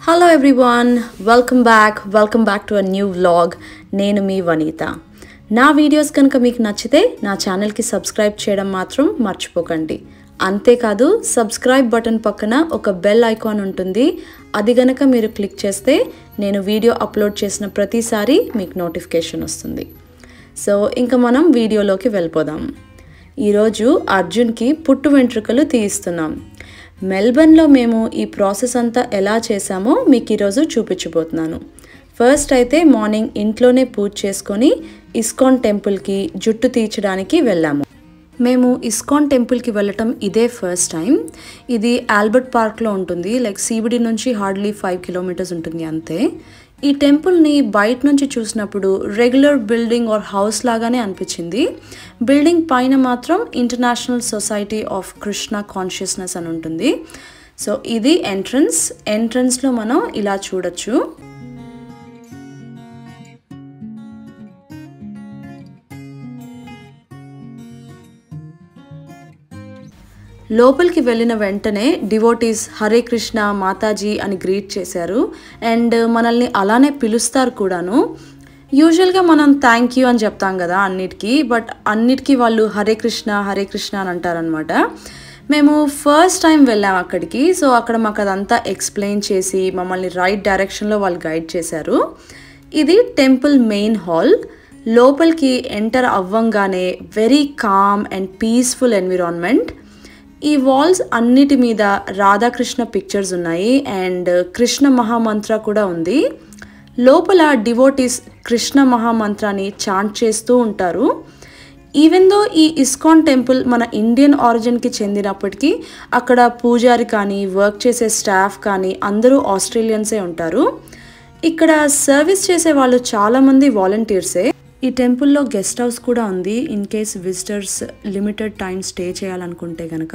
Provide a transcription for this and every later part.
Hello everyone welcome back welcome back to a new vlog నేను మీ వనీత నా videos కనుక మీకు నచ్చితే నా ఛానల్కి సబ్స్క్రైబ్ చేయడం మాత్రం మర్చిపోకండి అంతేకాదు సబ్స్క్రైబ్ బటన్ పక్కన ఒక బెల్ ఐకాన్ ఉంటుంది అది గనక మీరు క్లిక్ చేస్తే నేను వీడియో అప్లోడ్ చేసిన ప్రతిసారి మీకు నోటిఫికేషన్ వస్తుంది సో ఇంకా మనం వీడియోలోకి వెళ్ళిపోదాం ఈరోజు అర్జున్కి పుట్టు వెంట్రుకలు తీయిస్తున్నాం మెల్బర్న్లో మేము ఈ ప్రాసెస్ అంతా ఎలా చేసామో మీకు ఈరోజు చూపించబోతున్నాను ఫస్ట్ అయితే మార్నింగ్ ఇంట్లోనే పూజ చేసుకొని ఇస్కాన్ టెంపుల్కి జుట్టు తీర్చడానికి వెళ్ళాము మేము ఇస్కాన్ టెంపుల్కి వెళ్ళటం ఇదే ఫస్ట్ టైం ఇది ఆల్బర్ట్ పార్క్లో ఉంటుంది లైక్ సిబిడి నుంచి హార్డ్లీ ఫైవ్ కిలోమీటర్స్ ఉంటుంది అంతే ఈ టెంపుల్ని బయట నుంచి చూసినప్పుడు రెగ్యులర్ బిల్డింగ్ ఆర్ హౌస్ లాగానే అనిపించింది బిల్డింగ్ పైన మాత్రం international society of Krishna consciousness అని ఉంటుంది సో ఇది ఎంట్రన్స్ ఎంట్రన్స్లో మనం ఇలా చూడొచ్చు లోపలికి వెళ్ళిన వెంటనే డివోటీస్ హరే కృష్ణ మాతాజీ అని గ్రీట్ చేశారు అండ్ మనల్ని అలానే పిలుస్తారు కూడాను యూజువల్గా మనం థ్యాంక్ యూ అని చెప్తాం కదా అన్నిటికీ బట్ అన్నిటికీ వాళ్ళు హరే కృష్ణ హరే కృష్ణ అని అంటారనమాట మేము ఫస్ట్ టైం వెళ్ళాం అక్కడికి సో అక్కడ మాకు అదంతా ఎక్స్ప్లెయిన్ చేసి మమ్మల్ని రైట్ డైరెక్షన్లో వాళ్ళు గైడ్ చేశారు ఇది టెంపుల్ మెయిన్ హాల్ లోపలికి ఎంటర్ అవ్వంగానే very calm and peaceful environment ఈ వాల్స్ అన్నిటి మీద రాధాకృష్ణ పిక్చర్స్ ఉన్నాయి అండ్ కృష్ణ మహామంత్ర కూడా ఉంది లోపల డివోటీస్ కృష్ణ మహామంత్రాన్ని చాంట్ చేస్తూ ఉంటారు ఈవెన్ దో ఈ ఇస్కాన్ టెంపుల్ మన ఇండియన్ ఆరిజిన్కి చెందినప్పటికీ అక్కడ పూజారి కానీ వర్క్ చేసే స్టాఫ్ కానీ అందరూ ఆస్ట్రేలియన్సే ఉంటారు ఇక్కడ సర్వీస్ చేసే వాళ్ళు చాలామంది వాలంటీర్సే ఈ టెంపుల్లో గెస్ట్ హౌస్ కూడా ఉంది in case visitors limited time stay చేయాలనుకుంటే కనుక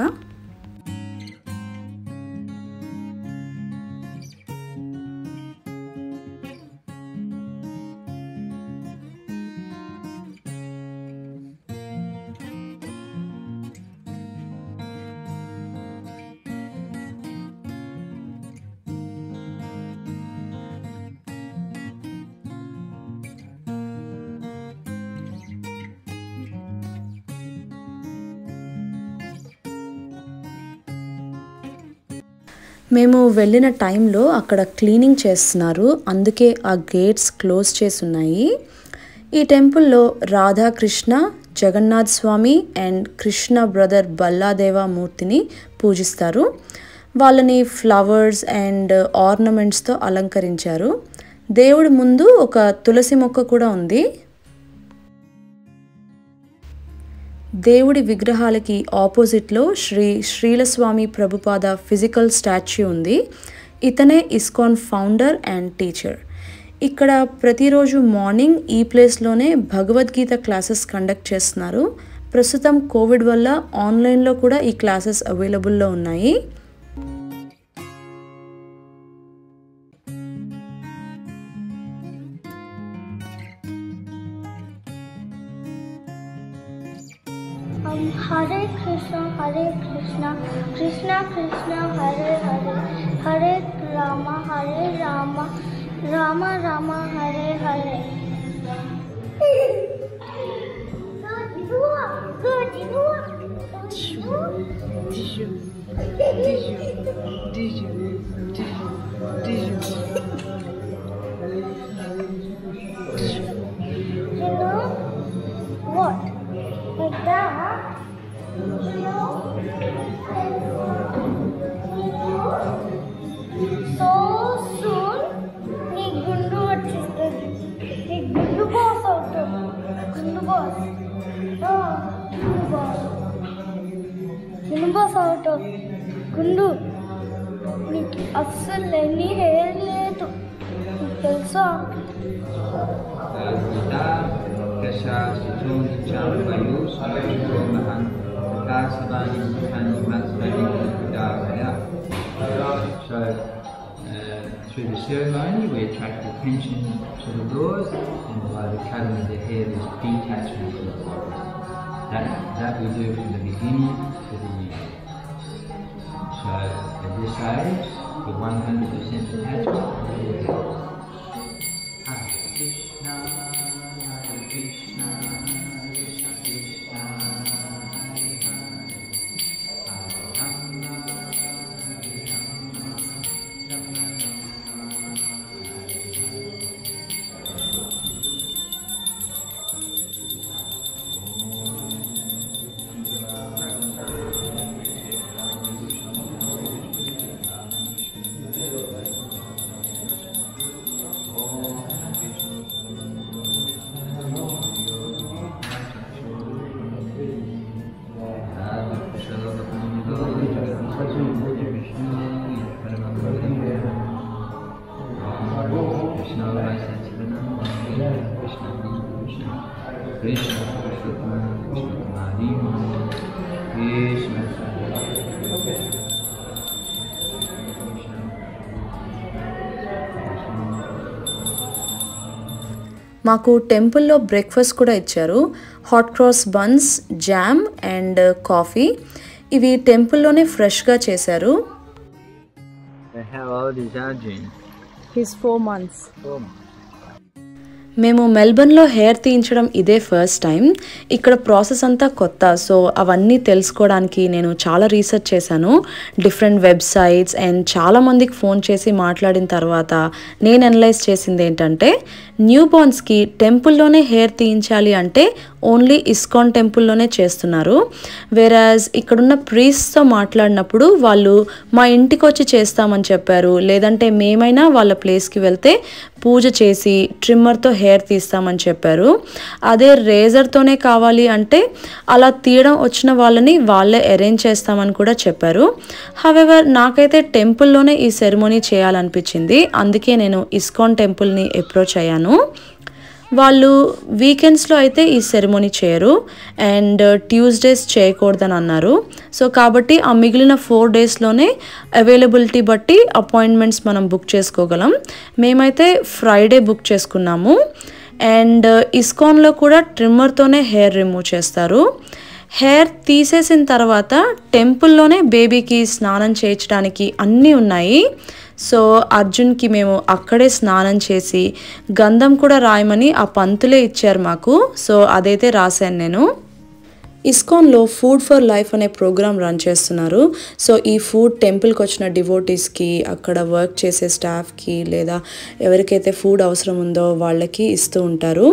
మేము వెళ్ళిన టైంలో అక్కడ క్లీనింగ్ చేస్తున్నారు అందుకే ఆ గేట్స్ క్లోజ్ చేసి ఉన్నాయి ఈ టెంపుల్లో రాధాకృష్ణ జగన్నాథ్ స్వామి అండ్ కృష్ణ బ్రదర్ బల్లాదేవ మూర్తిని పూజిస్తారు వాళ్ళని ఫ్లవర్స్ అండ్ ఆర్నమెంట్స్తో అలంకరించారు దేవుడి ముందు ఒక తులసి మొక్క కూడా ఉంది దేవుడి విగ్రహాలకి ఆపోజిట్లో శ్రీ శ్రీలస్వామి ప్రభుపాద ఫిజికల్ స్టాచ్యూ ఉంది ఇతనే ఇస్కాన్ ఫౌండర్ అండ్ టీచర్ ఇక్కడ ప్రతిరోజు మార్నింగ్ ఈ ప్లేస్లోనే భగవద్గీత క్లాసెస్ కండక్ట్ చేస్తున్నారు ప్రస్తుతం కోవిడ్ వల్ల ఆన్లైన్లో కూడా ఈ క్లాసెస్ అవైలబుల్లో ఉన్నాయి Um, Hare Krishna, Hare Krishna, Krishna Krishna, Hare Hare, Hare Rama, Hare Rama, Rama Rama, Hare Hare. You know what? Like that. You know? So soon, నీ గుండు వచ్చేస్తుంది నీ గుండు బాస్ అవుతుంది గుండు బాస్ ఆ, గుండు బాస్ గుండు బాస్ అవుతావు గుండు నీకు అస్సలు ఎన్ని హెయిర్ లేదు నీకు తెలుసా So, uh, through the ceremony, we attract attention to the Lord, and by the cutting of the hair, there's detachment from the Lord. That, that we do from the beginning to the end. So, at decides the 100% attachment. Hare Krishna, Hare Krishna, Krishna Krishna, Hare Hare, Hare Rama, Hare Rama, Rama Rama, Hare Hare. మాకు టెంపుల్లో breakfast కూడా ఇచ్చారు hot cross buns jam and coffee ఇవి టెంపుల్లోనే ఫ్రెష్గా చేశారు How old is Arjun? His four months Four. మేము మెల్బర్న్లో hair తీయించడం ఇదే ఫస్ట్ టైం ఇక్కడ ప్రాసెస్ అంతా కొత్త సో అవన్నీ తెలుసుకోవడానికి నేను చాలా రీసెర్చ్ చేశాను డిఫరెంట్ వెబ్సైట్స్ అండ్ చాలా మందికి ఫోన్ చేసి మాట్లాడిన తర్వాత నేను అనలైజ్ చేసింది ఏంటంటే న్యూ బార్న్స్కి టెంపుల్లోనే హెయిర్ తీయించాలి అంటే ఓన్లీ ఇస్కాన్ టెంపుల్లోనే చేస్తున్నారు వేరాజ్ ఇక్కడున్న ప్రీస్తో మాట్లాడినప్పుడు వాళ్ళు మా ఇంటికి వచ్చి చేస్తామని చెప్పారు లేదంటే మేమైనా వాళ్ళ ప్లేస్కి వెళ్తే పూజ చేసి ట్రిమ్మర్తో హెయిర్ తీస్తామని చెప్పారు అదే రేజర్తోనే కావాలి అంటే అలా తీయడం వచ్చిన వాళ్ళని వాళ్ళే అరేంజ్ చేస్తామని కూడా చెప్పారు హవెవర్ నాకైతే టెంపుల్లోనే ఈ సెరమోనీ చేయాలనిపించింది అందుకే నేను ఇస్కాన్ టెంపుల్ని అప్రోచ్ అయ్యాను వాళ్ళు వీకెండ్స్లో అయితే ఈ సెరమోనీ చేయరు అండ్ ట్యూస్డేస్ చేయకూడదని అన్నారు సో కాబట్టి ఆ మిగిలిన ఫోర్ డేస్లోనే అవైలబిలిటీ బట్టి అపాయింట్మెంట్స్ మనం బుక్ చేసుకోగలం మేమైతే ఫ్రైడే బుక్ చేసుకున్నాము అండ్ ఇస్కాన్లో కూడా ట్రిమ్మర్తోనే హెయిర్ రిమూవ్ చేస్తారు హెయిర్ తీసేసిన తర్వాత టెంపుల్లోనే బేబీకి స్నానం చేయించడానికి అన్నీ ఉన్నాయి సో అర్జున్కి మేము అక్కడే స్నానం చేసి గంధం కూడా రాయమని ఆ పంతులే ఇచ్చారు మాకు సో అదైతే రాశాను నేను ఇస్కాన్లో ఫుడ్ ఫర్ లైఫ్ అనే ప్రోగ్రామ్ రన్ చేస్తున్నారు సో ఈ ఫుడ్ టెంపుల్కి వచ్చిన డివోటీస్కి అక్కడ వర్క్ చేసే స్టాఫ్కి లేదా ఎవరికైతే ఫుడ్ అవసరం ఉందో వాళ్ళకి ఇస్తూ ఉంటారు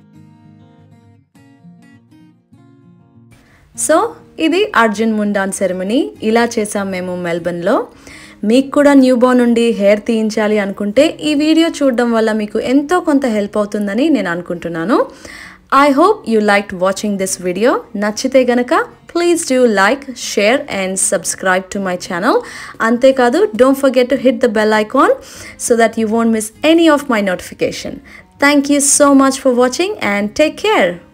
సో ఇది అర్జున్ ముండాన్ సెరమనీ ఇలా చేసాం మేము మెల్బర్న్లో మీకు కూడా న్యూ బోర్న్ నుండి హెయిర్ తీయించాలి అనుకుంటే ఈ వీడియో చూడడం వల్ల మీకు ఎంతో కొంత హెల్ప్ అవుతుందని నేను అనుకుంటున్నాను I hope you like watching this video నచ్చితే గనక please do like share and subscribe to my channel అంతేకాదు don't forget to hit the bell icon so that you won't miss any of my notification thank you so much for watching and take care